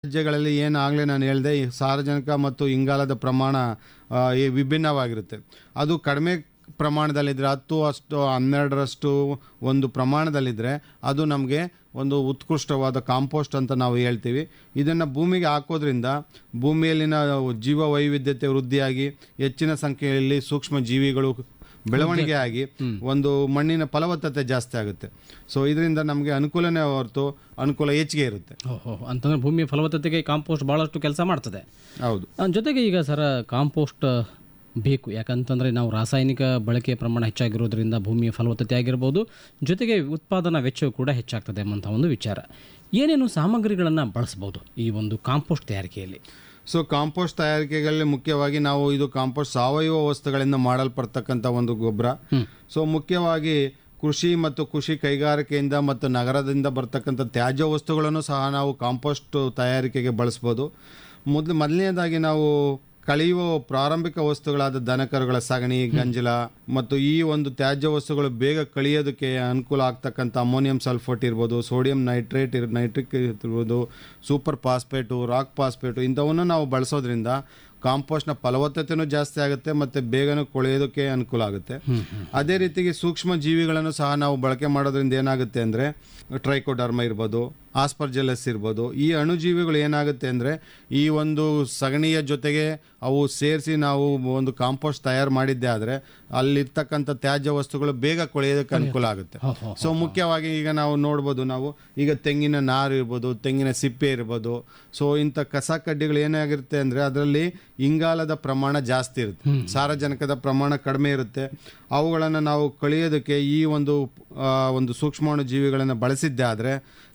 ತ್ಯಾಜ್ಯಗಳಲ್ಲಿ ಏನಾಗಲೇ ನಾನು ಹೇಳಿದೆ ಈ ಸಾರಜನಕ ಮತ್ತು ಇಂಗಾಲದ ಪ್ರಮಾಣ ಆ, ಈ ವಿಭಿನ್ನವಾಗಿರುತ್ತೆ ಅದು ಕಡಿಮೆ ಪ್ರಮಾಣದಲ್ಲಿದ್ದರೆ ಹತ್ತು ಅಷ್ಟು ಹನ್ನೆರಡರಷ್ಟು ಒಂದು ಪ್ರಮಾಣದಲ್ಲಿದ್ದರೆ ಅದು ನಮಗೆ ಒಂದು ಉತ್ಕೃಷ್ಟವಾದ ಕಾಂಪೋಸ್ಟ್ ಅಂತ ನಾವು ಹೇಳ್ತೀವಿ ಇದನ್ನು ಭೂಮಿಗೆ ಹಾಕೋದ್ರಿಂದ ಭೂಮಿಯಲ್ಲಿನ ಜೀವ ವೈವಿಧ್ಯತೆ ವೃದ್ಧಿಯಾಗಿ ಹೆಚ್ಚಿನ ಸಂಖ್ಯೆಯಲ್ಲಿ ಸೂಕ್ಷ್ಮ ಜೀವಿಗಳು ಬೆಳವಣಿಗೆ ಆಗಿ ಒಂದು ಮಣ್ಣಿನ ಫಲವತ್ತತೆ ಜಾಸ್ತಿ ಆಗುತ್ತೆ ಸೊ ಇದರಿಂದ ನಮಗೆ ಅನುಕೂಲನೇ ಹೊರತು ಅನುಕೂಲ ಹೆಚ್ಚಿಗೆ ಇರುತ್ತೆ ಓಹೋ ಅಂತಂದ್ರೆ ಭೂಮಿಯ ಫಲವತ್ತತೆಗೆ ಕಾಂಪೋಸ್ಟ್ ಭಾಳಷ್ಟು ಕೆಲಸ ಮಾಡ್ತದೆ ಹೌದು ಆ, ಜೊತೆಗೆ ಈಗ ಸರ ಕಾಂಪೋಸ್ಟ್ ಬೇಕು ಯಾಕಂತಂದರೆ ನಾವು ರಾಸಾಯನಿಕ ಬಳಕೆಯ ಪ್ರಮಾಣ ಹೆಚ್ಚಾಗಿರೋದ್ರಿಂದ ಭೂಮಿಯ ಫಲವತ್ತತೆ ಆಗಿರ್ಬೋದು ಜೊತೆಗೆ ಉತ್ಪಾದನಾ ವೆಚ್ಚವು ಕೂಡ ಹೆಚ್ಚಾಗ್ತದೆ ಎಂಬಂಥ ಒಂದು ವಿಚಾರ ಏನೇನು ಸಾಮಗ್ರಿಗಳನ್ನು ಬಳಸ್ಬೋದು ಈ ಒಂದು ಕಾಂಪೋಸ್ಟ್ ತಯಾರಿಕೆಯಲ್ಲಿ ಸೊ ಕಾಂಪೋಸ್ಟ್ ತಯಾರಿಕೆಗಳಲ್ಲಿ ಮುಖ್ಯವಾಗಿ ನಾವು ಇದು ಕಾಂಪೋಸ್ಟ್ ಸಾವಯವ ವಸ್ತುಗಳಿಂದ ಮಾಡಲ್ಪಡ್ತಕ್ಕಂಥ ಒಂದು ಗೊಬ್ಬರ ಸೊ ಮುಖ್ಯವಾಗಿ ಕೃಷಿ ಮತ್ತು ಕೃಷಿ ಕೈಗಾರಿಕೆಯಿಂದ ಮತ್ತು ನಗರದಿಂದ ಬರ್ತಕ್ಕಂಥ ತ್ಯಾಜ್ಯ ವಸ್ತುಗಳನ್ನು ಸಹ ನಾವು ಕಾಂಪೋಸ್ಟ್ ತಯಾರಿಕೆಗೆ ಬಳಸ್ಬೋದು ಮೊದಲು ಮೊದಲನೇದಾಗಿ ನಾವು ಕಳೆಯುವ ಪ್ರಾರಂಭಿಕ ವಸ್ತುಗಳಾದ ದನಕರುಗಳ ಸಗಣಿ ಗಂಜಲ ಮತ್ತು ಈ ಒಂದು ತ್ಯಾಜ್ಯ ವಸ್ತುಗಳು ಬೇಗ ಕಳಿಯೋದಕ್ಕೆ ಅನುಕೂಲ ಆಗ್ತಕ್ಕಂಥ ಅಮೋನಿಯಂ ಸಲ್ಫೇಟ್ ಇರ್ಬೋದು ಸೋಡಿಯಂ ನೈಟ್ರೇಟ್ ಇರ್ ನೈಟ್ರಿಕ್ ಇರ್ಬೋದು ಸೂಪರ್ ಫಾಸ್ಫೇಟು ರಾಕ್ ಫಾಸ್ಫೇಟು ಇಂಥವನ್ನು ನಾವು ಬಳಸೋದ್ರಿಂದ ಕಾಂಪೋಸ್ಟ್ನ ಫಲವತ್ತತೆನೂ ಜಾಸ್ತಿ ಆಗುತ್ತೆ ಮತ್ತು ಬೇಗನೂ ಕೊಳೆಯೋದಕ್ಕೆ ಅನುಕೂಲ ಆಗುತ್ತೆ ಅದೇ ರೀತಿಗೆ ಸೂಕ್ಷ್ಮ ಜೀವಿಗಳನ್ನು ಸಹ ನಾವು ಬಳಕೆ ಮಾಡೋದ್ರಿಂದ ಏನಾಗುತ್ತೆ ಅಂದರೆ ಟ್ರೈಕೋಡರ್ಮ ಇರ್ಬೋದು ಆಸ್ಪರ್ಜೆಲಸ್ ಇರ್ಬೋದು ಈ ಅಣುಜೀವಿಗಳು ಏನಾಗುತ್ತೆ ಅಂದರೆ ಈ ಒಂದು ಸಗಣಿಯ ಜೊತೆಗೆ ಅವು ಸೇರಿಸಿ ನಾವು ಒಂದು ಕಾಂಪೋಸ್ಟ್ ತಯಾರು ಮಾಡಿದ್ದೆ ಆದರೆ ಅಲ್ಲಿರ್ತಕ್ಕಂಥ ತ್ಯಾಜ್ಯ ವಸ್ತುಗಳು ಬೇಗ ಕೊಳೆಯೋದಕ್ಕೆ ಅನುಕೂಲ ಆಗುತ್ತೆ ಸೊ ಮುಖ್ಯವಾಗಿ ಈಗ ನಾವು ನೋಡ್ಬೋದು ನಾವು ಈಗ ತೆಂಗಿನ ನಾರು ಇರ್ಬೋದು ತೆಂಗಿನ ಸಿಪ್ಪೆ ಇರ್ಬೋದು ಸೊ ಇಂಥ ಕಸ ಕಡ್ಡಿಗಳು ಏನಾಗಿರುತ್ತೆ ಅಂದರೆ ಅದರಲ್ಲಿ ಇಂಗಾಲದ ಪ್ರಮಾಣ ಜಾಸ್ತಿ ಇರುತ್ತೆ ಸಾರಜನಕದ ಪ್ರಮಾಣ ಕಡಿಮೆ ಇರುತ್ತೆ ಅವುಗಳನ್ನು ನಾವು ಕಳಿಯೋದಕ್ಕೆ ಈ ಒಂದು ಆ, ಒಂದು ಸೂಕ್ಷ್ಮಾಣು ಜೀವಿಗಳನ್ನು ಬಳಸಿದ್ದೆ ಆದರೆ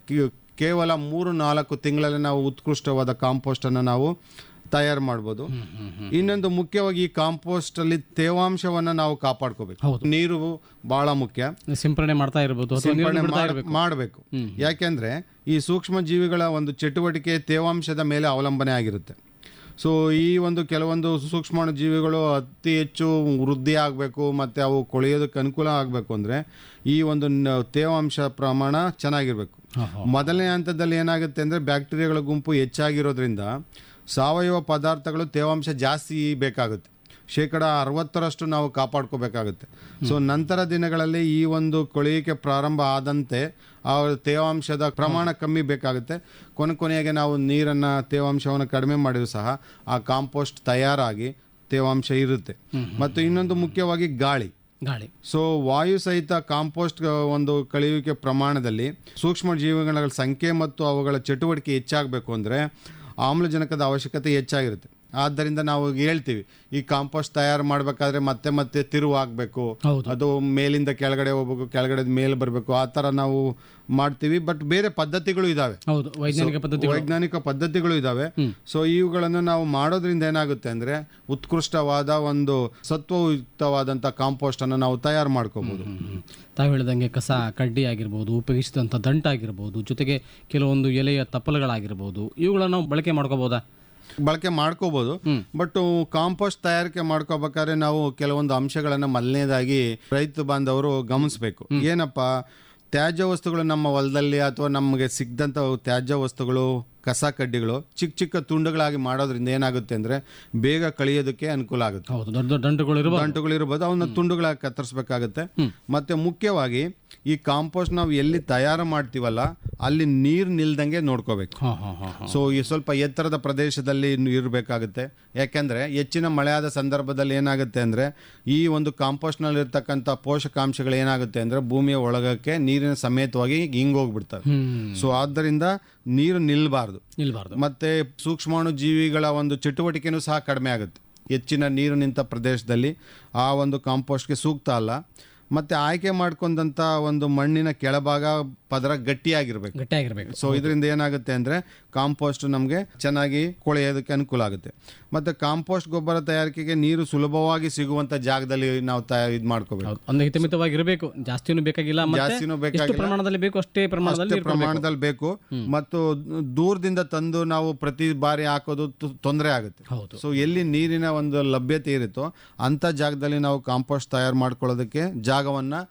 ಕೇವಲ ಮೂರು ನಾಲ್ಕು ತಿಂಗಳಲ್ಲಿ ನಾವು ಉತ್ಕೃಷ್ಟವಾದ ಕಾಂಪೋಸ್ಟನ್ನು ನಾವು ತಯಾರು ಮಾಡ್ಬೋದು ಇನ್ನೊಂದು ಮುಖ್ಯವಾಗಿ ಈ ಕಾಂಪೋಸ್ಟ್ ಅಲ್ಲಿ ತೇವಾಂಶವನ್ನ ನಾವು ಕಾಪಾಡ್ಕೋಬೇಕು ನೀರು ಬಹಳ ಮುಖ್ಯ ಸಿಂಪರಣೆ ಮಾಡ್ತಾ ಇರ್ಬೋದು ಅಥವಾ ನೀರನ್ನು ಸಿಂಪಡಣೆ ಬಿಡ್ತಾ ಮಾಡ್- ಇರಬೇಕು ಮಾಡಬೇಕು ಯಾಕೆಂದ್ರೆ ಈ ಸೂಕ್ಷ್ಮ ಜೀವಿಗಳ ಒಂದು ಚಟುವಟಿಕೆ ತೇವಾಂಶದ ಮೇಲೆ ಅವಲಂಬನೆ ಆಗಿರುತ್ತೆ ಸೊ ಈ ಒಂದು ಕೆಲವೊಂದು ಸೂಕ್ಷ್ಮಾಣು ಜೀವಿಗಳು ಅತಿ ಹೆಚ್ಚು ವೃದ್ಧಿ ಆಗಬೇಕು ಮತ್ತು ಅವು ಕೊಳೆಯೋದಕ್ಕೆ ಅನುಕೂಲ ಆಗಬೇಕು ಅಂದರೆ ಈ ಒಂದು ನ- ತೇವಾಂಶ ಪ್ರಮಾಣ ಚೆನ್ನಾಗಿರಬೇಕು ಮೊದಲನೇ ಹಂತದಲ್ಲಿ ಏನಾಗುತ್ತೆ ಅಂದರೆ ಬ್ಯಾಕ್ಟೀರಿಯಾಗಳ ಗುಂಪು ಹೆಚ್ಚಾಗಿರೋದ್ರಿಂದ ಸಾವಯವ ಪದಾರ್ಥಗಳು ತೇವಾಂಶ ಜಾಸ್ತಿ ಬೇಕಾಗುತ್ತೆ ಶೇಕಡ ಅರವತ್ತರಷ್ಟು ನಾವು ಕಾಪಾಡ್ಕೋಬೇಕಾಗುತ್ತೆ ಸೊ ನಂತರ ದಿನಗಳಲ್ಲಿ ಈ ಒಂದು ಕೊಳೆಯುವಿಕೆ ಪ್ರಾರಂಭ ಆದಂತೆ ಆ ತೇವಾಂಶದ ಪ್ರಮಾಣ ಕಮ್ಮಿ ಬೇಕಾಗುತ್ತೆ ಕೊನೆ ಕೊನೆಗೆ ನಾವು ನೀರನ್ನು ತೇವಾಂಶವನ್ನು ಕಡಿಮೆ ಮಾಡಿದ್ರು ಸಹ ಆ ಕಾಂಪೋಸ್ಟ್ ತಯಾರಾಗಿ ತೇವಾಂಶ ಇರುತ್ತೆ ಮತ್ತು ಇನ್ನೊಂದು ಮುಖ್ಯವಾಗಿ ಗಾಳಿ ಗಾಳಿ ಸೊ ವಾಯು ಸಹಿತ ಕಾಂಪೋಸ್ಟ್ ಒಂದು ಕಳೆಯುವಿಕೆ ಪ್ರಮಾಣದಲ್ಲಿ ಸೂಕ್ಷ್ಮ ಜೀವಿಗಳ ಸಂಖ್ಯೆ ಮತ್ತು ಅವುಗಳ ಚಟುವಟಿಕೆ ಹೆಚ್ಚಾಗಬೇಕು ಅಂದರೆ ಆಮ್ಲಜನಕದ ಅವಶ್ಯಕತೆ ಹೆಚ್ಚಾಗಿರುತ್ತೆ ಆದ್ದರಿಂದ ನಾವು ಹೇಳ್ತೀವಿ ಈ ಕಾಂಪೋಸ್ಟ್ ತಯಾರು ಮಾಡಬೇಕಾದ್ರೆ ಮತ್ತೆ ಮತ್ತೆ ತಿರುವು ಹಾಕಬೇಕು ಅದು ಮೇಲಿಂದ ಕೆಳಗಡೆ ಹೋಗ್ಬೇಕು ಕೆಳಗಡೆ ಮೇಲೆ ಬರಬೇಕು ಆ ಥರ ನಾವು ಮಾಡ್ತೀವಿ ಬಟ್ ಬೇರೆ ಪದ್ಧತಿಗಳು ಇದಾವೆ ಹೌದು ವೈಜ್ಞಾನಿಕ So, ಪದ್ಧತಿಗಳು ವೈಜ್ಞಾನಿಕ ಪದ್ಧತಿಗಳು ಇದಾವೆ ಸೊ ಇವುಗಳನ್ನು ನಾವು ಮಾಡೋದ್ರಿಂದ ಏನಾಗುತ್ತೆ ಅಂದ್ರೆ ಉತ್ಕೃಷ್ಟವಾದ ಒಂದು ಸತ್ವಯುಕ್ತವಾದಂಥ ಕಾಂಪೋಸ್ಟ್ ಅನ್ನು ನಾವು ತಯಾರು ಮಾಡ್ಕೋಬಹುದು ತಾವು ಹೇಳಿದಂಗೆ ಕಸ ಕಡ್ಡಿ ಆಗಿರ್ಬೋದು ಉಪಯೋಗಿಸಿದಂಥ ದಂಟಾಗಿರ್ಬೋದು ಜೊತೆಗೆ ಕೆಲವೊಂದು ಎಲೆಯ ತಪ್ಪಲುಗಳಾಗಿರ್ಬೋದು ಇವುಗಳನ್ನ ನಾವು ಬಳಕೆ ಮಾಡ್ಕೋಬೋದಾ ಬಳಕೆ ಮಾಡ್ಕೋಬಹುದು ಬಟ್ ಕಾಂಪೋಸ್ಟ್ ತಯಾರಿಕೆ ಮಾಡ್ಕೋಬೇಕಾದ್ರೆ ನಾವು ಕೆಲವೊಂದು ಅಂಶಗಳನ್ನು ಮೊದಲನೇದಾಗಿ ರೈತ ಬಾಂಧವರು ಗಮನಿಸಬೇಕು ಏನಪ್ಪ ತ್ಯಾಜ್ಯ ವಸ್ತುಗಳು ನಮ್ಮ ಹೊಲದಲ್ಲಿ ಅಥವಾ ನಮಗೆ ಸಿಗ್ದಂಥ ತ್ಯಾಜ್ಯ ವಸ್ತುಗಳು ಕಸ ಕಡ್ಡಿಗಳು ಚಿಕ್ಕ ಚಿಕ್ಕ ತುಂಡುಗಳಾಗಿ ಮಾಡೋದ್ರಿಂದ ಏನಾಗುತ್ತೆ ಅಂದ್ರೆ ಬೇಗ ಕಳಿಯೋದಕ್ಕೆ ಅನುಕೂಲ ಆಗುತ್ತೆ ಹೌದು ದೊಡ್ಡ ದೊಡ್ಡ ದಂಟುಗಳು ಇರ್ಬೋದು ಗಂಟುಗಳು ಇರ್ಬೋದು ಅವನ್ನ ತುಂಡುಗಳಾಗಿ ಕತ್ತರಿಸ್ಬೇಕಾಗುತ್ತೆ ಮತ್ತೆ ಮುಖ್ಯವಾಗಿ ಈ ಕಾಂಪೋಸ್ಟ್ ನಾವು ಎಲ್ಲಿ ತಯಾರು ಮಾಡ್ತೀವಲ್ಲ ಅಲ್ಲಿ ನೀರು ನಿಲ್ದಂಗೆ ನೋಡ್ಕೋಬೇಕು ಹಾಂ ಹಾಂ ಹಾಂ ಸೊ ಈ ಸ್ವಲ್ಪ ಎತ್ತರದ ಪ್ರದೇಶದಲ್ಲಿ ಇರಬೇಕಾಗುತ್ತೆ ಯಾಕೆಂದ್ರೆ ಹೆಚ್ಚಿನ ಮಳೆಯಾದ ಸಂದರ್ಭದಲ್ಲಿ ಏನಾಗುತ್ತೆ ಅಂದ್ರೆ ಈ ಒಂದು ಕಾಂಪೋಸ್ಟ್ನಲ್ಲಿ ಇರ್ತಕ್ಕಂಥ ಪೋಷಕಾಂಶಗಳು ಏನಾಗುತ್ತೆ ಅಂದ್ರೆ ಭೂಮಿಯ ಒಳಗಕ್ಕೆ ನೀರಿನ ಸಮೇತವಾಗಿ ಹಿಂಗೋಗ್ಬಿಡ್ತವೆ ಸೊ ಆದ್ದರಿಂದ ನೀರು ನಿಲ್ಬಾರ್ದು ನಿಲ್ಬಾರ್ದು ಮತ್ತೆ ಸೂಕ್ಷ್ಮಾಣು ಜೀವಿಗಳ ಒಂದು ಚಟುವಟಿಕೆನೂ ಸಹ ಕಡಿಮೆ ಆಗುತ್ತೆ ಹೆಚ್ಚಿನ ನೀರು ನಿಂತ ಪ್ರದೇಶದಲ್ಲಿ ಆ ಒಂದು ಕಾಂಪೋಸ್ಟ್ಗೆ ಸೂಕ್ತ ಅಲ್ಲ ಮತ್ತೆ ಆಯ್ಕೆ ಮಾಡ್ಕೊಂಡಂತ ಒಂದು ಮಣ್ಣಿನ ಕೆಳಭಾಗ ಪದರ ಗಟ್ಟಿಯಾಗಿರ್ಬೇಕು ಗಟ್ಟಿಯಾಗಿರ್ಬೇಕು ಸೊ ಇದರಿಂದ ಏನಾಗುತ್ತೆ ಅಂದ್ರೆ ಕಾಂಪೋಸ್ಟ್ ನಮಗೆ ಚೆನ್ನಾಗಿ ಕೊಳೆಯೋದಕ್ಕೆ ಅನುಕೂಲ ಆಗುತ್ತೆ ಮತ್ತೆ ಕಾಂಪೋಸ್ಟ್ ಗೊಬ್ಬರ ತಯಾರಿಕೆಗೆ ನೀರು ಸುಲಭವಾಗಿ ಸಿಗುವಂತ ಜಾಗದಲ್ಲಿ ನಾವು ತಯಾರು ಇದು ಮಾಡ್ಕೋಬೇಕು ಒಂದು ಹಿತಮಿತವಾಗಿ ಇರಬೇಕು ಜಾಸ್ತಿನೂ ಬೇಕಾಗಿಲ್ಲ ಮತ್ತೆ ಜಾಸ್ತಿನೂ ಎಷ್ಟು ಬೇಕಾಗಿಲ್ಲ. ಪ್ರಮಾಣದಲ್ಲಿ ಬೇಕು ಅಷ್ಟೇ ಪ್ರಮಾಣದಲ್ಲಿ ಅಷ್ಟೇ ಇರ್ಬೇಕು. ಪ್ರಮಾಣದಲ್ಲಿ ಬೇಕು ಮತ್ತು ದೂರದಿಂದ ತಂದು ನಾವು ಪ್ರತಿ ಬಾರಿ ಹಾಕೋದು ತೊಂದರೆ ಆಗುತ್ತೆ ಹೌದು. ಸೊ ಎಲ್ಲಿ ನೀರಿನ ಒಂದು ಲಭ್ಯತೆ ಇರುತ್ತೋ ಅಂತ ಜಾಗದಲ್ಲಿ ನಾವು ಕಾಂಪೋಸ್ಟ್ ತಯಾರು ಮಾಡ್ಕೊಳ್ಳೋದಕ್ಕೆ ಜಾಗವನ್ನ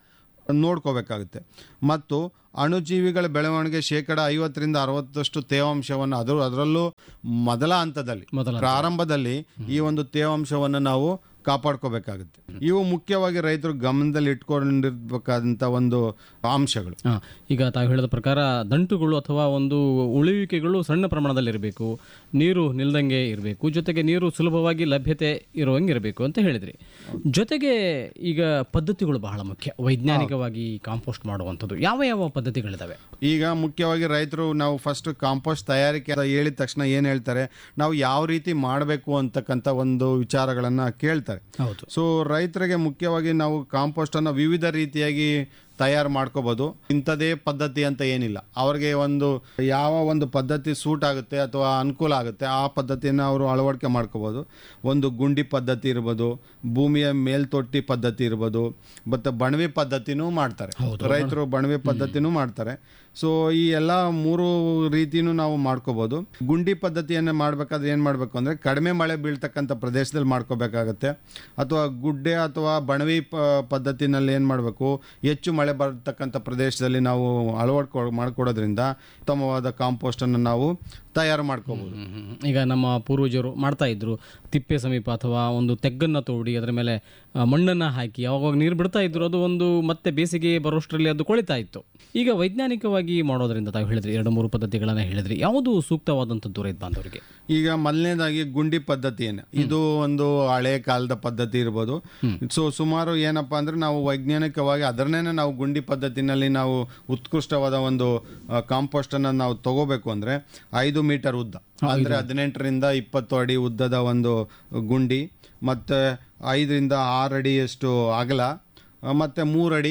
ನೋಡ್ಕೋಬೇಕಾಗುತ್ತೆ ಮತ್ತು ಅಣುಜೀವಿಗಳ ಬೆಳವಣಿಗೆ ಶೇಕಡ ಐವತ್ತರಿಂದ ಅರವತ್ತಷ್ಟು ತೇವಾಂಶವನ್ನು ಅದರ ಅದರಲ್ಲೂ ಮೊದಲ ಹಂತದಲ್ಲಿ ಮೊದಲ ಪ್ರಾರಂಭದಲ್ಲಿ ಈ ಒಂದು ತೇವಾಂಶವನ್ನು ನಾವು ಕಾಪಾಡ್ಕೋಬೇಕಾಗುತ್ತೆ ಇವು ಮುಖ್ಯವಾಗಿ ರೈತರು ಗಮನದಲ್ಲಿ ಇಟ್ಕೊಂಡಿರ್ಬೇಕಾದಂಥ ಒಂದು ಅಂಶಗಳು ಹಾ, ಈಗ ತಾವು ಹೇಳಿದ ಪ್ರಕಾರ ದಂಟುಗಳು ಅಥವಾ ಒಂದು ಉಳಿಯುವಿಕೆಗಳು ಸಣ್ಣ ಪ್ರಮಾಣದಲ್ಲಿ ಇರಬೇಕು ನೀರು ನಿಲ್ದಂಗೆ ಇರಬೇಕು ಜೊತೆಗೆ ನೀರು ಸುಲಭವಾಗಿ ಲಭ್ಯತೆ ಇರುವಂಗೆ ಇರಬೇಕು ಅಂತ ಹೇಳಿದ್ರಿ ಜೊತೆಗೆ ಈಗ ಪದ್ಧತಿಗಳು ಬಹಳ ಮುಖ್ಯ ವೈಜ್ಞಾನಿಕವಾಗಿ ಕಾಂಪೋಸ್ಟ್ ಮಾಡುವಂಥದ್ದು ಯಾವ ಯಾವ ಪದ್ಧತಿಗಳಿದಾವೆ ಈಗ ಮುಖ್ಯವಾಗಿ ರೈತರು ನಾವು ಫಸ್ಟ್ ಕಾಂಪೋಸ್ಟ್ ತಯಾರಿಕೆ ಅಂತ ಹೇಳಿದ ತಕ್ಷಣ ಏನು ಹೇಳ್ತಾರೆ ನಾವು ಯಾವ ರೀತಿ ಮಾಡಬೇಕು ಅಂತಕ್ಕಂಥ ಒಂದು ವಿಚಾರಗಳನ್ನು ಕೇಳ್ತಾರೆ ಹೌದು ಸೊ ರೈತರಿಗೆ ಮುಖ್ಯವಾಗಿ ನಾವು ಕಾಂಪೋಸ್ಟನ್ನು ವಿವಿಧ ರೀತಿಯಾಗಿ ತಯಾರು ಮಾಡ್ಕೋಬೋದು ಇಂಥದೇ ಪದ್ಧತಿ ಅಂತ ಏನಿಲ್ಲ ಅವ್ರಿಗೆ ಒಂದು ಯಾವ ಒಂದು ಪದ್ಧತಿ ಸೂಟ್ ಆಗುತ್ತೆ ಅಥವಾ ಅನುಕೂಲ ಆಗುತ್ತೆ ಆ ಪದ್ಧತಿಯನ್ನು ಅವರು ಅಳವಡಿಕೆ ಮಾಡ್ಕೋಬೋದು ಒಂದು ಗುಂಡಿ ಪದ್ಧತಿ ಇರ್ಬೋದು ಭೂಮಿಯ ಮೇಲ್ತೊಟ್ಟಿ ಪದ್ಧತಿ ಇರ್ಬೋದು ಮತ್ತು ಬಣವೆ ಪದ್ಧತಿನೂ ಮಾಡ್ತಾರೆ ರೈತರು ಬಣವೆ ಪದ್ಧತಿನೂ ಮಾಡ್ತಾರೆ ಸೊ ಈ ಎಲ್ಲ ಮೂರು ರೀತಿನೂ ನಾವು ಮಾಡ್ಕೋಬೋದು ಗುಂಡಿ ಪದ್ಧತಿಯನ್ನು ಮಾಡಬೇಕಾದ್ರೆ ಏನು ಮಾಡಬೇಕು ಅಂದರೆ ಕಡಿಮೆ ಮಳೆ ಬೀಳ್ತಕ್ಕಂಥ ಪ್ರದೇಶದಲ್ಲಿ ಮಾಡ್ಕೋಬೇಕಾಗತ್ತೆ ಅಥವಾ ಗುಡ್ಡೆ ಅಥವಾ ಬಣವಿ ಪ ಪದ್ಧತಿನಲ್ಲಿ ಏನು ಮಾಡಬೇಕು ಹೆಚ್ಚು ಮಳೆ ಬರ್ತಕ್ಕಂಥ ಪ್ರದೇಶದಲ್ಲಿ ನಾವು ಅಳವಡ್ಕೊ ಮಾಡ್ಕೊಡೋದ್ರಿಂದ ಉತ್ತಮವಾದ ಕಾಂಪೋಸ್ಟನ್ನು ನಾವು ತಯಾರು ಮಾಡ್ಕೋಬೋದು ಹ್ಮ್, ಹ್ಮ್. ಈಗ ನಮ್ಮ ಪೂರ್ವಜರು ಮಾಡ್ತಾ ಇದ್ರು ತಿಪ್ಪೆ ಸಮೀಪ ಅಥವಾ ಒಂದು ತೆಗ್ಗನ್ನು ತೋಡಿ ಅದರ ಮೇಲೆ ಆ, ಮಣ್ಣನ್ನು ಹಾಕಿ ಯಾವಾಗ ನೀರು ಬಿಡ್ತಾ ಇದ್ರು ಅದು ಒಂದು ಮತ್ತೆ ಬೇಸಿಗೆ ಬರೋಷ್ಟರಲ್ಲಿ ಅದು ಕೊಳಿತಾ ಇತ್ತು ಈಗ ವೈಜ್ಞಾನಿಕವಾಗಿ ಮಾಡೋದ್ರಿಂದ ತಾವು ಹೇಳಿದ್ರಿ ಎರಡು ಮೂರು ಪದ್ಧತಿಗಳನ್ನು ಹೇಳಿದ್ರಿ ಯಾವುದು ಸೂಕ್ತವಾದಂಥದ್ದು ರೈತ ಬಾಂಧವರಿಗೆ ಈಗ ಮೊದಲನೇದಾಗಿ ಗುಂಡಿ ಪದ್ಧತಿಯನ್ನು ಇದು ಒಂದು ಹಳೆ ಕಾಲದ ಪದ್ಧತಿ ಇರ್ಬೋದು ಸೊ ಸುಮಾರು ಏನಪ್ಪ ಅಂದ್ರೆ ನಾವು ವೈಜ್ಞಾನಿಕವಾಗಿ ಅದನ್ನೇ ನಾವು ಗುಂಡಿ ಪದ್ಧತಿನಲ್ಲಿ ನಾವು ಉತ್ಕೃಷ್ಟವಾದ ಒಂದು ಕಾಂಪೋಸ್ಟ್ ಅನ್ನ ನಾವು ತಗೋಬೇಕು ಅಂದ್ರೆ ಐದು ಮೀಟರ್ ಉದ್ದ ಅಂದ್ರೆ ಹದಿನೆಂಟರಿಂದ ಇಪ್ಪತ್ತು ಅಡಿ ಉದ್ದದ ಒಂದು ಗುಂಡಿ ಮತ್ತೆ ಐದರಿಂದ ಆರು ಅಡಿಯಷ್ಟು ಅಗಲ ಆ, ಮತ್ತೆ ಮೂರಡಿ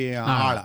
ಆಳ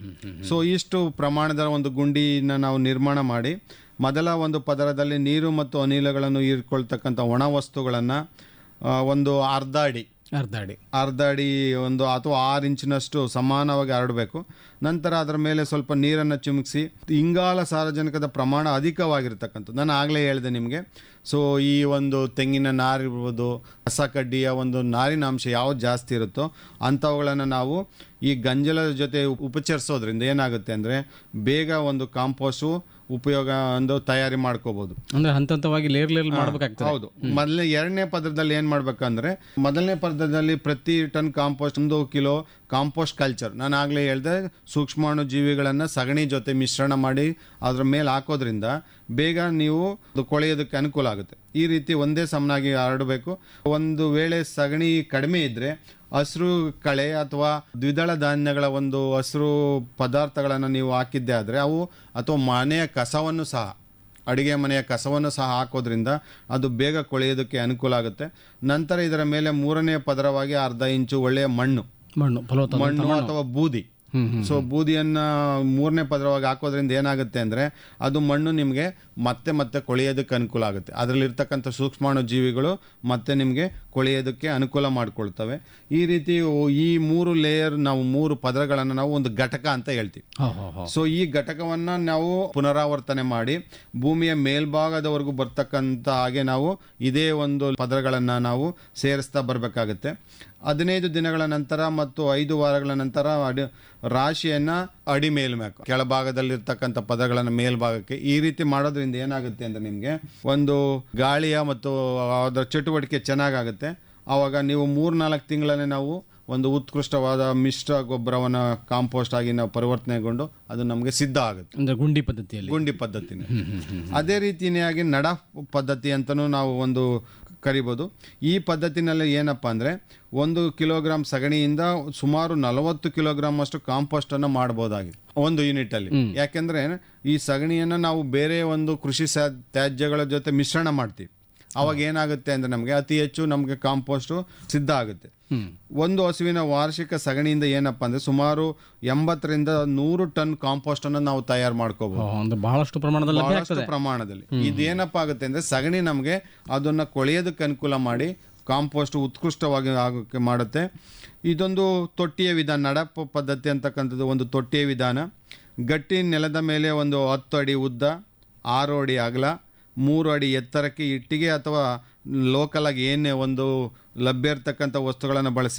ಸೊ ಇಷ್ಟು ಪ್ರಮಾಣದ ಒಂದು ಗುಂಡಿನ ನಾವು ನಿರ್ಮಾಣ ಮಾಡಿ ಮೊದಲ ಒಂದು ಪದರದಲ್ಲಿ ನೀರು ಮತ್ತು ಅನಿಲಗಳನ್ನು ಹೀರ್ಕೊಳ್ತಕ್ಕಂಥ ಒಣ ವಸ್ತುಗಳನ್ನು ಒಂದು ಅರ್ಧ ಅಡಿ ಅರ್ಧ ಅಡಿ ಅರ್ಧ ಅಡಿ ಒಂದು ಅಥವಾ ಆರು ಇಂಚಿನಷ್ಟು ಸಮಾನವಾಗಿ ಹರಡಬೇಕು ನಂತರ ಅದರ ಮೇಲೆ ಸ್ವಲ್ಪ ನೀರನ್ನು ಚಿಮುಕಿಸಿ ಇಂಗಾಲ ಸಾರಜನಕದ ಪ್ರಮಾಣ ಅಧಿಕವಾಗಿರ್ತಕ್ಕಂಥದ್ದು ನಾನು ಆಗಲೇ ಹೇಳಿದೆ ನಿಮಗೆ ಸೊ ಈ ಒಂದು ತೆಂಗಿನ ನಾರಿರ್ಬೋದು ಹಸ ಕಡ್ಡಿಯ ಒಂದು ನಾರಿನ ಅಂಶ ಯಾವ್ದು ಜಾಸ್ತಿ ಇರುತ್ತೋ ಅಂಥವುಗಳನ್ನು ನಾವು ಈ ಗಂಜಲದ ಜೊತೆ ಉಪಚರಿಸೋದ್ರಿಂದ ಏನಾಗುತ್ತೆ ಅಂದರೆ ಬೇಗ ಒಂದು ಕಾಂಪೋಸ್ಟು ಉಪಯೋಗ ಒಂದು ತಯಾರಿ ಮಾಡ್ಕೋಬೋದು ಅಂದ್ರೆ ಹಂತ ಹಂತವಾಗಿ ಲೇರ್ ಲೇರ್ ಮಾಡ್ಬೇಕಾಗ್ತದೆ ಹೌದು ಮೊದಲನೇ ಎರಡನೇ ಪದರದಲ್ಲಿ ಏನ್ ಮಾಡ್ಬೇಕಂದ್ರೆ ಮೊದಲನೇ ಪದರದಲ್ಲಿ ಪ್ರತಿ ಟನ್ ಕಾಂಪೋಸ್ಟ್ ಒಂದು ಕಿಲೋ ಕಾಂಪೋಸ್ಟ್ ಕಲ್ಚರ್ ನಾನು ಆಗ್ಲೇ ಹೇಳ್ದೆ ಸೂಕ್ಷ್ಮಾಣು ಜೀವಿಗಳನ್ನ ಸಗಣಿ ಜೊತೆ ಮಿಶ್ರಣ ಮಾಡಿ ಅದ್ರ ಮೇಲೆ ಹಾಕೋದ್ರಿಂದ ಬೇಗ ನೀವು ಅದು ಕೊಳೆಯೋದಕ್ಕೆ ಅನುಕೂಲ ಆಗುತ್ತೆ ಈ ರೀತಿ ಒಂದೇ ಸಮನಾಗಿ ಹರಡಬೇಕು ಒಂದು ವೇಳೆ ಸಗಣಿ ಕಡಿಮೆ ಇದ್ರೆ ಹಸಿರು ಕಳೆ ಅಥವಾ ದ್ವಿದಳ ಧಾನ್ಯಗಳ ಒಂದು ಹಸಿರು ಪದಾರ್ಥಗಳನ್ನು ನೀವು ಹಾಕಿದ್ದೆ ಆದರೆ ಅವು ಅಥವಾ ಮನೆಯ ಕಸವನ್ನು ಸಹ ಅಡಿಗೆ ಮನೆಯ ಕಸವನ್ನು ಸಹ ಹಾಕೋದ್ರಿಂದ ಅದು ಬೇಗ ಕೊಳೆಯೋದಕ್ಕೆ ಅನುಕೂಲ ಆಗುತ್ತೆ ನಂತರ ಇದರ ಮೇಲೆ ಮೂರನೇ ಪದರವಾಗಿ ಅರ್ಧ ಇಂಚು ಒಳ್ಳೆಯ ಮಣ್ಣು ಮಣ್ಣು ಫಲವತ್ತಾದ ಮಣ್ಣು ಅಥವಾ ಬೂದಿ ಸೊ ಬೂದಿಯನ್ನ ಮೂರನೇ ಪದರವಾಗಿ ಹಾಕೋದ್ರಿಂದ ಏನಾಗುತ್ತೆ ಅಂದ್ರೆ ಅದು ಮಣ್ಣು ನಿಮಗೆ ಮತ್ತೆ ಮತ್ತೆ ಕೊಳೆಯೋದಕ್ಕೆ ಅನುಕೂಲ ಆಗುತ್ತೆ ಅದರಲ್ಲಿ ಇರ್ತಕ್ಕಂಥ ಸೂಕ್ಷ್ಮಾಣು ಜೀವಿಗಳು ಮತ್ತೆ ನಿಮಗೆ ಕೊಳೆಯೋದಕ್ಕೆ ಅನುಕೂಲ ಮಾಡಿಕೊಳ್ತವೆ ಈ ರೀತಿ ಈ ಮೂರು ಲೇಯರ್ ನಾವು ಮೂರು ಪದರಗಳನ್ನು ನಾವು ಒಂದು ಘಟಕ ಅಂತ ಹೇಳ್ತೀವಿ ಹೋ ಹೋ ಹೋ ಸೊ ಈ ಘಟಕವನ್ನ ನಾವು ಪುನರಾವರ್ತನೆ ಮಾಡಿ ಭೂಮಿಯ ಮೇಲ್ಭಾಗದವರೆಗೂ ಬರ್ತಕ್ಕಂಥ ಹಾಗೆ ನಾವು ಇದೇ ಒಂದು ಪದರಗಳನ್ನ ನಾವು ಸೇರಿಸ್ತಾ ಬರಬೇಕಾಗುತ್ತೆ ಹದಿನೈದು ದಿನಗಳ ನಂತರ ಮತ್ತು ಐದು ವಾರಗಳ ನಂತರ ಅಡಿ ರಾಶಿಯನ್ನ ಅಡಿ ಮೇಲ್ಮ್ಯಾಕು ಕೆಳಭಾಗದಲ್ಲಿರ್ತಕ್ಕಂಥ ಪದಗಳನ್ನು ಮೇಲ್ಭಾಗಕ್ಕೆ ಈ ರೀತಿ ಮಾಡೋದ್ರಿಂದ ಏನಾಗುತ್ತೆ ಅಂದ್ರೆ ನಿಮಗೆ ಒಂದು ಗಾಳಿಯ ಮತ್ತು ಅದರ ಚಟುವಟಿಕೆ ಚೆನ್ನಾಗಾಗುತ್ತೆ ಆವಾಗ ನೀವು ಮೂರ್ನಾಲ್ಕು ತಿಂಗಳಲ್ಲೇ ನಾವು ಒಂದು ಉತ್ಕೃಷ್ಟವಾದ ಮಿಶ್ರ ಗೊಬ್ಬರವನ್ನು ಕಾಂಪೋಸ್ಟ್ ಆಗಿ ನಾವು ಪರಿವರ್ತನೆಗೊಂಡು ಅದು ನಮಗೆ ಸಿದ್ಧ ಆಗುತ್ತೆ ಅಂದ್ರೆ ಗುಂಡಿ ಪದ್ಧತಿಯಲ್ಲಿ ಗುಂಡಿ ಪದ್ಧತಿನ ಅದೇ ರೀತಿಯಾಗಿ ನಡ ಪದ್ಧತಿ ಅಂತಲೂ ನಾವು ಒಂದು ಕರಿಬೋದು ಈ ಪದ್ಧತಿನಲ್ಲಿ ಏನಪ್ಪ ಅಂದರೆ ಒಂದು ಕಿಲೋಗ್ರಾಮ್ ಸಗಣಿಯಿಂದ ಸುಮಾರು ನಲವತ್ತು ಕಿಲೋಗ್ರಾಮ್ ಅಷ್ಟು ಕಾಂಪೋಸ್ಟ್ ಅನ್ನು ಮಾಡಬಹುದಾಗಿದೆ ಒಂದು ಯೂನಿಟ್ ಅಲ್ಲಿ ಯಾಕೆಂದ್ರೆ ಈ ಸಗಣಿಯನ್ನು ನಾವು ಬೇರೆ ಒಂದು ಕೃಷಿ ಸಾ- ತ್ಯಾಜ್ಯಗಳ ಜೊತೆ ಮಿಶ್ರಣ ಮಾಡ್ತೀವಿ ಅವಾಗ ಏನಾಗುತ್ತೆ ಅಂದ್ರೆ ನಮಗೆ ಅತಿ ಹೆಚ್ಚು ನಮಗೆ ಕಾಂಪೋಸ್ಟ್ ಸಿದ್ಧ ಆಗುತ್ತೆ ಒಂದು ಹಸುವಿನ ವಾರ್ಷಿಕ ಸಗಣಿಯಿಂದ ಏನಪ್ಪ ಅಂದ್ರೆ ಸುಮಾರು ಎಂಬತ್ತರಿಂದ ನೂರು ಟನ್ ಕಾಂಪೋಸ್ಟ್ ಅನ್ನು ನಾವು ತಯಾರು ಮಾಡ್ಕೋಬಹುದು ಹೋ, ಅಂದ್ರೆ ಬಹಳಷ್ಟು ಪ್ರಮಾಣದಲ್ಲಿ ಲಭ್ಯ ಬಹಳಷ್ಟು ಆಗ್ತದೆ ಪ್ರಮಾಣದಲ್ಲಿ ಇದೇನಪ್ಪ ಆಗುತ್ತೆ ಅಂದ್ರೆ ಸಗಣಿ ನಮಗೆ ಅದನ್ನ ಕೊಳೆಯೋದಕ್ಕೆ ಅನುಕೂಲ ಮಾಡಿ ಕಾಂಪೋಸ್ಟ್ ಉತ್ಕೃಷ್ಟವಾಗಿ ಆಗೋಕ್ಕೆ ಮಾಡುತ್ತೆ ಇದೊಂದು ತೊಟ್ಟಿಯ ವಿಧಾನ ನಡಪ ಪದ್ಧತಿ ಅಂತಕ್ಕಂಥದ್ದು ಒಂದು ತೊಟ್ಟಿಯ ವಿಧಾನ ಗಟ್ಟಿ ನೆಲದ ಮೇಲೆ ಒಂದು ಹತ್ತು ಅಡಿ ಉದ್ದ ಆರು ಅಡಿ ಅಗಲ ಮೂರು ಅಡಿ ಎತ್ತರಕ್ಕೆ ಇಟ್ಟಿಗೆ ಅಥವಾ ಲೋಕಲ್ ಆಗಿ ಏನೇ ಒಂದು ಲಭ್ಯ ಇರ್ತಕ್ಕಂಥ ವಸ್ತುಗಳನ್ನು ಬಳಸಿ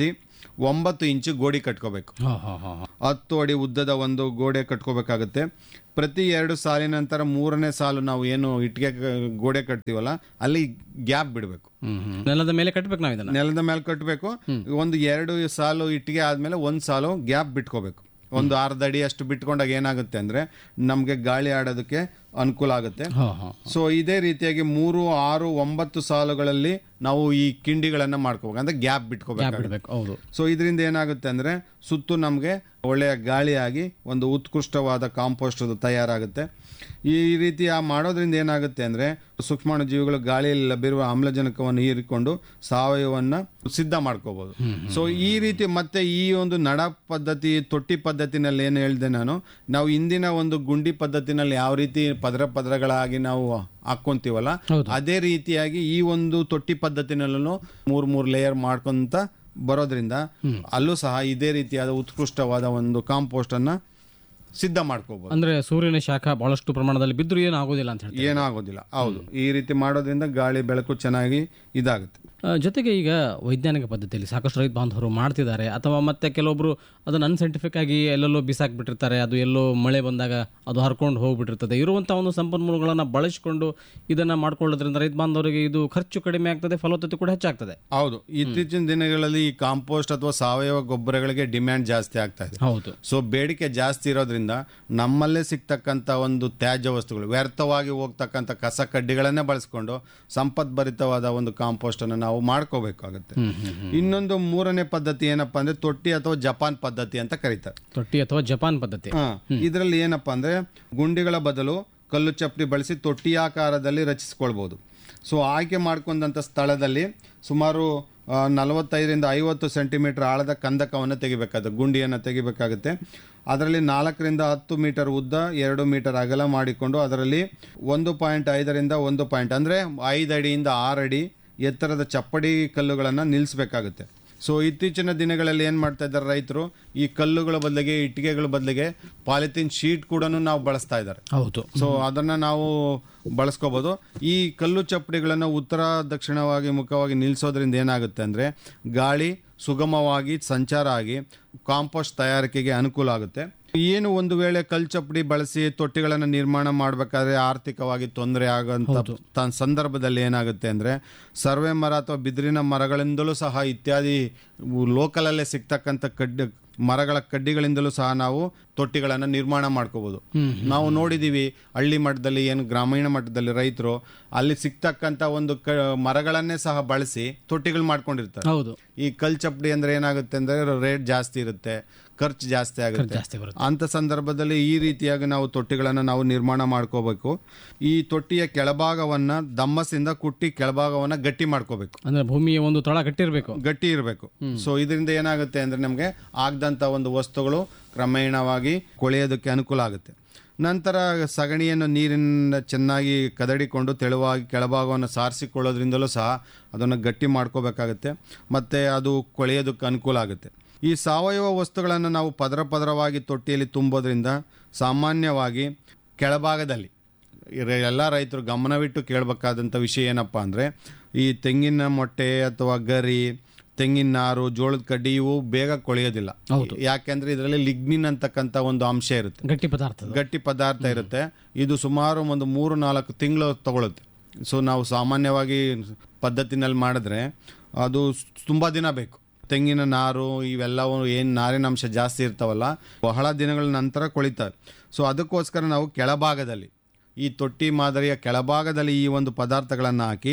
ಒಂಬತ್ತು ಇಂಚು ಗೋಡಿ ಕಟ್ಕೋಬೇಕು ಹಾಂ ಹಾಂ ಹಾಂ ಹತ್ತು ಅಡಿ ಉದ್ದದ ಒಂದು ಗೋಡೆ ಕಟ್ಕೋಬೇಕಾಗುತ್ತೆ ಪ್ರತಿ ಎರಡು ಸಾಲಿನ ನಂತರ ಮೂರನೇ ಸಾಲು ನಾವು ಏನು ಇಟ್ಟಿಗೆ ಗ- ಗೋಡೆ ಕಟ್ತೀವಲ್ಲ ಅಲ್ಲಿ ಗ್ಯಾಪ್ ಬಿಡಬೇಕು ಹ್ಮ್ ನೆಲದ ಮೇಲೆ ಕಟ್ಬೇಕು ನಾವು ಇದನ್ನ ನೆಲದ ಮೇಲೆ ಕಟ್ಟಬೇಕು ಒಂದು ಎರಡು ಸಾಲು ಇಟ್ಟಿಗೆ ಆದ್ಮೇಲೆ ಒಂದು ಸಾಲು ಗ್ಯಾಪ್ ಬಿಟ್ಕೋಬೇಕು ಒಂದು ಅರ್ಧ ಅಡಿ ಅಷ್ಟು ಬಿಟ್ಕೊಂಡಾಗ ಏನಾಗುತ್ತೆ ಅಂದ್ರೆ ನಮಗೆ ಗಾಳಿ ಆಡೋದಕ್ಕೆ ಅನುಕೂಲ ಆಗುತ್ತೆ ಹಾಂ ಹಾಂ ಸೊ ಇದೇ ರೀತಿಯಾಗಿ ಮೂರು ಆರು ಒಂಬತ್ತು ಸಾಲುಗಳಲ್ಲಿ ನಾವು ಈ ಕಿಂಡಿಗಳನ್ನ ಮಾಡ್ಕೋಬೇಕು ಅಂದ್ರೆ ಗ್ಯಾಪ್ ಬಿಟ್ಕೋಬೇಕು ಬಿಡಬೇಕು ಹೌದು ಸೊ ಇದರಿಂದ ಏನಾಗುತ್ತೆ ಅಂದ್ರೆ ಸುತ್ತು ನಮಗೆ ಒಳ್ಳೆಯ ಗಾಳಿಯಾಗಿ ಒಂದು ಉತ್ಕೃಷ್ಟವಾದ ಕಾಂಪೋಸ್ಟ್ ತಯಾರಾಗುತ್ತೆ ಈ ರೀತಿ ಆ ಮಾಡೋದ್ರಿಂದ ಏನಾಗುತ್ತೆ ಅಂದ್ರೆ ಸೂಕ್ಷ್ಮಾಣು ಜೀವಿಗಳು ಗಾಳಿಯಲ್ಲಿ ಲಭ್ಯವಿರುವ ಆಮ್ಲಜನಕವನ್ನು ಹೀರಿಕೊಂಡು ಸಾವಯವನ್ನ ಸಿದ್ಧ ಮಾಡ್ಕೋಬಹುದು ಸೊ ಈ ರೀತಿ ಮತ್ತೆ ಈ ಒಂದು ನಡ ಪದ್ಧತಿ ತೊಟ್ಟಿ ಪದ್ಧತಿನಲ್ಲಿ ಏನು ಹೇಳಿದೆ ನಾನು ನಾವು ಇಂದಿನ ಒಂದು ಗುಂಡಿ ಪದ್ಧತಿನಲ್ಲಿ ಯಾವ ರೀತಿ ಪದರ ಪದರಗಳಾಗಿ ನಾವು ಹಾಕ್ಕೊಂತೀವಲ್ಲ ಅದೇ ರೀತಿಯಾಗಿ ಈ ಒಂದು ತೊಟ್ಟಿ ಪದ್ಧತಿನಲ್ಲೂ ಮೂರ್ ಮೂರ್ ಲೇಯರ್ ಮಾಡ್ಕೊಂತ ಬರೋದ್ರಿಂದ ಅಲ್ಲೂ ಸಹ ಇದೇ ರೀತಿಯಾದ ಉತ್ಕೃಷ್ಟವಾದ ಒಂದು ಕಾಂಪೋಸ್ಟ್ ಅನ್ನ ಸಿದ್ಧ ಮಾಡ್ಕೋಬಹುದು ಅಂದ್ರೆ ಸೂರ್ಯನ ಶಾಖ ಬಹಳಷ್ಟು ಪ್ರಮಾಣದಲ್ಲಿ ಬಿದ್ದರೂ ಏನು ಆಗೋದಿಲ್ಲ ಅಂತ ಹೇಳ್ತೀವಿ ಏನಾಗೋದಿಲ್ಲ ಹೌದು ಈ ರೀತಿ ಮಾಡೋದ್ರಿಂದ ಗಾಳಿ ಬೆಳಕು ಚೆನ್ನಾಗಿ ಇದಾಗುತ್ತೆ ಆ, ಜೊತೆಗೆ ಈಗ ವೈಜ್ಞಾನಿಕ ಪದ್ಧತಿಯಲ್ಲಿ ಸಾಕಷ್ಟು ರೈತ ಬಾಂಧವರು ಮಾಡ್ತಿದ್ದಾರೆ ಅಥವಾ ಮತ್ತೆ ಕೆಲವೊಬ್ರು ಅದನ್ನು ಅನ್ಸೈಂಟಿಫಿಕ್ ಆಗಿ ಎಲ್ಲೆಲ್ಲೋ ಬಿಸಾಕ್ಬಿಟ್ಟಿರ್ತಾರೆ ಅದು ಎಲ್ಲೋ ಮಳೆ ಬಂದಾಗ ಅದು ಹರ್ಕೊಂಡು ಹೋಗ್ಬಿಟ್ಟಿರ್ತದೆ ಇರುವಂಥ ಒಂದು ಸಂಪನ್ಮೂಲಗಳನ್ನು ಬಳಸಿಕೊಂಡು ಇದನ್ನು ಮಾಡ್ಕೊಳ್ಳೋದ್ರಿಂದ ರೈತ ಬಾಂಧವರಿಗೆ ಇದು ಖರ್ಚು ಕಡಿಮೆ ಆಗ್ತದೆ ಫಲವತ್ತತೆ ಕೂಡ ಹೆಚ್ಚಾಗ್ತದೆ ಹೌದು ಇತ್ತೀಚಿನ ದಿನಗಳಲ್ಲಿ ಈ ಕಾಂಪೋಸ್ಟ್ ಅಥವಾ ಸಾವಯವ ಗೊಬ್ಬರಗಳಿಗೆ ಡಿಮ್ಯಾಂಡ್ ಜಾಸ್ತಿ ಆಗ್ತಾ ಇದೆ ಹೌದು ಸೊ ಬೇಡಿಕೆ ಜಾಸ್ತಿ ಇರೋದ್ರಿಂದ ನಮ್ಮಲ್ಲೇ ಸಿಗ್ತಕ್ಕಂಥ ಒಂದು ತ್ಯಾಜ್ಯ ವಸ್ತುಗಳು ವ್ಯರ್ಥವಾಗಿ ಹೋಗ್ತಕ್ಕಂಥ ಕಸ ಕಡ್ಡಿಗಳನ್ನೇ ಬಳಸ್ಕೊಂಡು ಸಂಪದ್ಭರಿತವಾದ ಒಂದು ಕಾಂಪೋಸ್ಟ್ ಅನ್ನು ನಾವು ಮಾಡ್ಕೋಬೇಕಾಗುತ್ತೆ ಇನ್ನೊಂದು ಮೂರನೇ ಪದ್ಧತಿ ಏನಪ್ಪಾ ಅಂದ್ರೆ ತೊಟ್ಟಿ ಅಥವಾ ಜಪಾನ್ ಪದ್ಧತಿ ಅಂತ ಕರೀತಾರೆ ತೊಟ್ಟಿ ಅಥವಾ ಜಪಾನ್ ಪದ್ಧತಿ ಹಾ ಇದರಲ್ಲಿ ಏನಪ್ಪಾ ಅಂದ್ರೆ ಗುಂಡಿಗಳ ಬದಲು ಕಲ್ಲು ಚಪ್ಪಡಿ ಬಳಸಿ ತೊಟ್ಟಿಯಾಕಾರದಲ್ಲಿ ರಚಿಸ್ಕೊಳ್ಬಹುದು ಸೊ ಆಯ್ಕೆ ಮಾಡ್ಕೊಂಡಂಥ ಸ್ಥಳದಲ್ಲಿ ಸುಮಾರು ಆ, ನಲವತ್ತೈದರಿಂದ ಐವತ್ತು ಸೆಂಟಿಮೀಟರ್ ಆಳದ ಕಂದಕವನ್ನು ತೆಗಿಬೇಕಾಗುತ್ತೆ ಗುಂಡಿಯನ್ನು ತೆಗಿಬೇಕಾಗುತ್ತೆ ಅದರಲ್ಲಿ ನಾಲ್ಕರಿಂದ ಹತ್ತು ಮೀಟರ್ ಉದ್ದ ಎರಡು ಮೀಟರ್ ಅಗಲ ಮಾಡಿಕೊಂಡು ಅದರಲ್ಲಿ ಒಂದು ಪಾಯಿಂಟ್ ಐದರಿಂದ ಒಂದು ಪಾಯಿಂಟ್ ಅಂದರೆ ಐದು ಅಡಿಯಿಂದ ಆರು ಅಡಿ ಎತ್ತರದ ಚಪ್ಪಡಿ ಕಲ್ಲುಗಳನ್ನು ನಿಲ್ಲಿಸಬೇಕಾಗುತ್ತೆ ಸೊ ಇತ್ತೀಚಿನ ದಿನಗಳಲ್ಲಿ ಏನು ಮಾಡ್ತಾ ಇದ್ದಾರೆ ರೈತರು ಈ ಕಲ್ಲುಗಳ ಬದಲಿಗೆ ಇಟ್ಟಿಗೆಗಳ ಬದಲಿಗೆ ಪಾಲಿಥಿನ್ ಶೀಟ್ ಕೂಡ ನಾವು ಬಳಸ್ತಾ ಇದ್ದಾರೆ ಹೌದು ಸೊ ಅದನ್ನ ನಾವು ಬಳಸ್ಕೋಬಹುದು ಈ ಕಲ್ಲು ಚಪ್ಪಡಿಗಳನ್ನು ಉತ್ತರ ದಕ್ಷಿಣವಾಗಿ ಮುಖವಾಗಿ ನಿಲ್ಲಿಸೋದ್ರಿಂದ ಏನಾಗುತ್ತೆ ಅಂದ್ರೆ ಗಾಳಿ ಸುಗಮವಾಗಿ ಸಂಚಾರ ಆಗಿ ಕಾಂಪೋಸ್ಟ್ ತಯಾರಿಕೆಗೆ ಅನುಕೂಲ ಆಗುತ್ತೆ ಏನು ಒಂದು ವೇಳೆ ಕಲ್ ಚಪ್ಪಡಿ ಬಳಸಿ ತೊಟ್ಟಿಗಳನ್ನು ನಿರ್ಮಾಣ ಮಾಡಬೇಕಾದ್ರೆ ಆರ್ಥಿಕವಾಗಿ ತೊಂದರೆ ಆಗುವಂತ ತ- ಸಂದರ್ಭದಲ್ಲಿ ಏನಾಗುತ್ತೆ ಅಂದ್ರೆ ಸರ್ವೆ ಮರ ಅಥವಾ ಬಿದಿರಿನ ಮರಗಳಿಂದಲೂ ಸಹ ಇತ್ಯಾದಿ ಲೋಕಲಲ್ಲೇ ಸಿಗ್ತಕ್ಕಂಥ ಕಡ್ಡಿ ಮರಗಳ ಕಡ್ಡಿಗಳಿಂದಲೂ ಸಹ ನಾವು ತೊಟ್ಟಿಗಳನ್ನು ನಿರ್ಮಾಣ ಮಾಡ್ಕೋಬಹುದು ನಾವು ನೋಡಿದೀವಿ ಹಳ್ಳಿ ಮಟ್ಟದಲ್ಲಿ ಏನು ಗ್ರಾಮೀಣ ಮಟ್ಟದಲ್ಲಿ ರೈತರು ಅಲ್ಲಿ ಸಿಗ್ತಕ್ಕಂಥ ಒಂದು ಕ ಮರಗಳನ್ನೇ ಸಹ ಬಳಸಿ ತೊಟ್ಟಿಗಳು ಮಾಡ್ಕೊಂಡಿರ್ತಾರೆ ಹೌದು ಈ ಕಲ್ ಚಪ್ಪಡಿ ಅಂದ್ರೆ ಏನಾಗುತ್ತೆ ಅಂದ್ರೆ ರೇಟ್ ಜಾಸ್ತಿ ಇರುತ್ತೆ ಖರ್ಚು ಜಾಸ್ತಿ ಆಗುತ್ತೆ ಜಾಸ್ತಿ ಬರುತ್ತೆ ಅಂತ ಸಂದರ್ಭದಲ್ಲಿ ಈ ರೀತಿಯಾಗಿ ನಾವು ತೊಟ್ಟಿಗಳನ್ನು ನಾವು ನಿರ್ಮಾಣ ಮಾಡ್ಕೋಬೇಕು ಈ ತೊಟ್ಟಿಯ ಕೆಳಭಾಗವನ್ನ ದಮ್ಮಸಿಂದ ಕುಟ್ಟಿ ಕೆಳಭಾಗವನ್ನ ಗಟ್ಟಿ ಮಾಡ್ಕೋಬೇಕು ಅಂದ್ರೆ ಭೂಮಿಯ ಒಂದು ತಳ ಕಟ್ಟಿರಬೇಕು ಗಟ್ಟಿ ಇರಬೇಕು ಸೊ ಇದರಿಂದ ಏನಾಗುತ್ತೆ ಅಂದ್ರೆ ನಮಗೆ ಆಗದಂತ ಒಂದು ವಸ್ತುಗಳು ಕ್ರಮೇಣವಾಗಿ ಕೊಳೆಯೋದಕ್ಕೆ ಅನುಕೂಲ ಆಗುತ್ತೆ ನಂತರ ಸಗಣಿಯನ್ನು ನೀರಿನಿಂದ ಚೆನ್ನಾಗಿ ಕದಡಿಕೊಂಡು ತೆಳುವಾಗಿ ಕೆಳಭಾಗವನ್ನು ಸಾರಿಸಿಕೊಳ್ಳೋದ್ರಿಂದಲೂ ಸಹ ಅದನ್ನು ಗಟ್ಟಿ ಮಾಡ್ಕೋಬೇಕಾಗುತ್ತೆ ಮತ್ತು ಅದು ಕೊಳೆಯೋದಕ್ಕೆ ಅನುಕೂಲ ಆಗುತ್ತೆ ಈ ಸಾವಯವ ವಸ್ತುಗಳನ್ನು ನಾವು ಪದರ ಪದರವಾಗಿ ತೊಟ್ಟಿಯಲ್ಲಿ ತುಂಬೋದ್ರಿಂದ ಸಾಮಾನ್ಯವಾಗಿ ಕೆಳಭಾಗದಲ್ಲಿ ಇರ- ಎಲ್ಲ ರೈತರು ಗಮನವಿಟ್ಟು ಕೇಳಬೇಕಾದಂಥ ವಿಷಯ ಏನಪ್ಪ ಅಂದರೆ ಈ ತೆಂಗಿನ ಮೊಟ್ಟೆ ಅಥವಾ ಗರಿ ತೆಂಗಿನ ನಾರು ಜೋಳದ ಕಡ್ಡಿ ಇವು ಬೇಗ ಕೊಳೆಯೋದಿಲ್ಲ ಯಾಕೆಂದ್ರೆ ಇದರಲ್ಲಿ ಲಿಗ್ನಿನ್ ಅಂತಕ್ಕಂಥ ಒಂದು ಅಂಶ ಇರುತ್ತೆ ಗಟ್ಟಿ ಪದಾರ್ಥ ಅದು. ಗಟ್ಟಿ ಪದಾರ್ಥ ಇರುತ್ತೆ ಇದು ಸುಮಾರು ಒಂದು ಮೂರು ನಾಲ್ಕು ತಿಂಗಳು ತಗೊಳುತ್ತೆ ಸೊ ನಾವು ಸಾಮಾನ್ಯವಾಗಿ ಪದ್ಧತಿನಲ್ಲಿ ಮಾಡಿದ್ರೆ ಅದು ತುಂಬ ದಿನ ಬೇಕು ತೆಂಗಿನ ನಾರು ಇವೆಲ್ಲವೂ ಏನು ನಾರಿನ ಅಂಶ ಜಾಸ್ತಿ ಇರ್ತಾವಲ್ಲ ಬಹಳ ದಿನಗಳ ನಂತರ ಕೊಳಿತವೆ ಸೊ ಅದಕ್ಕೋಸ್ಕರ ನಾವು ಕೆಳಭಾಗದಲ್ಲಿ ಈ ತೊಟ್ಟಿ ಮಾದರಿಯ ಕೆಳಭಾಗದಲ್ಲಿ ಈ ಒಂದು ಪದಾರ್ಥಗಳನ್ನು ಹಾಕಿ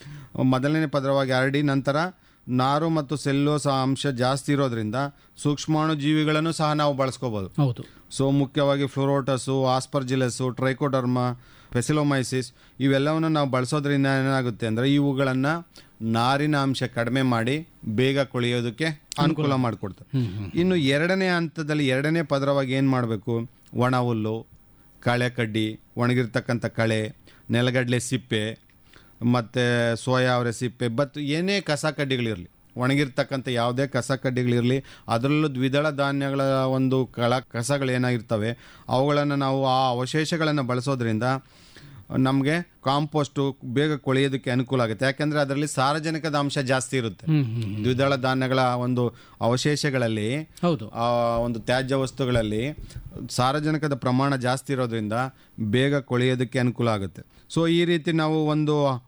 ಮೊದಲನೇ ಪದರವಾಗಿ ಹರಡಿ ನಂತರ ನಾರು ಮತ್ತು ಸೆಲ್ಲೋಸ ಅಂಶ ಜಾಸ್ತಿ ಇರೋದ್ರಿಂದ ಸೂಕ್ಷ್ಮಾಣು ಜೀವಿಗಳನ್ನು ಸಹ ನಾವು ಬಳಸ್ಕೋಬೋದು ಹೌದು ಸೊ ಮುಖ್ಯವಾಗಿ ಫ್ಲೋರೋಟಸು ಆಸ್ಪರ್ಜಿಲಸ್ಸು ಟ್ರೈಕೋಡರ್ಮ ಫೆಸಿಲೋಮೈಸಿಸ್ ಇವೆಲ್ಲವನ್ನು ನಾವು ಬಳಸೋದ್ರಿಂದ ಏನಾಗುತ್ತೆ ಅಂದರೆ ಇವುಗಳನ್ನು ನಾರಿನ ಅಂಶ ಕಡಿಮೆ ಮಾಡಿ ಬೇಗ ಕೊಳೆಯೋದಕ್ಕೆ ಅನುಕೂಲ ಮಾಡಿಕೊಡ್ತವೆ ಇನ್ನು ಎರಡನೇ ಹಂತದಲ್ಲಿ ಎರಡನೇ ಪದರವಾಗಿ ಏನು ಮಾಡಬೇಕು ಒಣ ಹುಲ್ಲು ಕಳೆ ಕಡ್ಡಿ ಒಣಗಿರ್ತಕ್ಕಂಥ ಕಳೆ ನೆಲಗಡಲೆ ಸಿಪ್ಪೆ ಮತ್ತು ಸೋಯಾ ಅವರೆ ಸಿಪ್ಪೆ ಬತ್ ಏನೇ ಕಸ ಕಡ್ಡಿಗಳಿರಲಿ ಒಣಗಿರ್ತಕ್ಕಂಥ ಯಾವುದೇ ಕಸ ಕಡ್ಡಿಗಳಿರಲಿ ಅದರಲ್ಲೂ ದ್ವಿದಳ ಧಾನ್ಯಗಳ ಒಂದು ಕಳ ಕಸಗಳೇನಾಗಿರ್ತವೆ ಅವುಗಳನ್ನು ನಾವು ಆ ಅವಶೇಷಗಳನ್ನು ಬಳಸೋದ್ರಿಂದ ನಮಗೆ ಕಾಂಪೋಸ್ಟ್ ಬೇಗ ಕೊಳೆಯೋದಕ್ಕೆ ಅನುಕೂಲ ಆಗುತ್ತೆ ಯಾಕಂದ್ರೆ ಅದರಲ್ಲಿ ಸಾರಜನಕದ ಅಂಶ ಜಾಸ್ತಿ ಇರುತ್ತೆ ಹ್ಮ್ ಹ್ಮ್ ದ್ವಿದಳ ಧಾನ್ಯಗಳ ಒಂದು ಅವಶೇಷಗಳಲ್ಲಿ ಹೌದು ಆ ಒಂದು ತ್ಯಾಜ್ಯ ವಸ್ತುಗಳಲ್ಲಿ ಸಾರಜನಕದ ಪ್ರಮಾಣ ಜಾಸ್ತಿ ಇರೋದ್ರಿಂದ ಬೇಗ ಕೊಳೆಯೋದಕ್ಕೆ ಅನುಕೂಲ ಆಗುತ್ತೆ ಸೊ ಈ ರೀತಿ ನಾವು ಒಂದು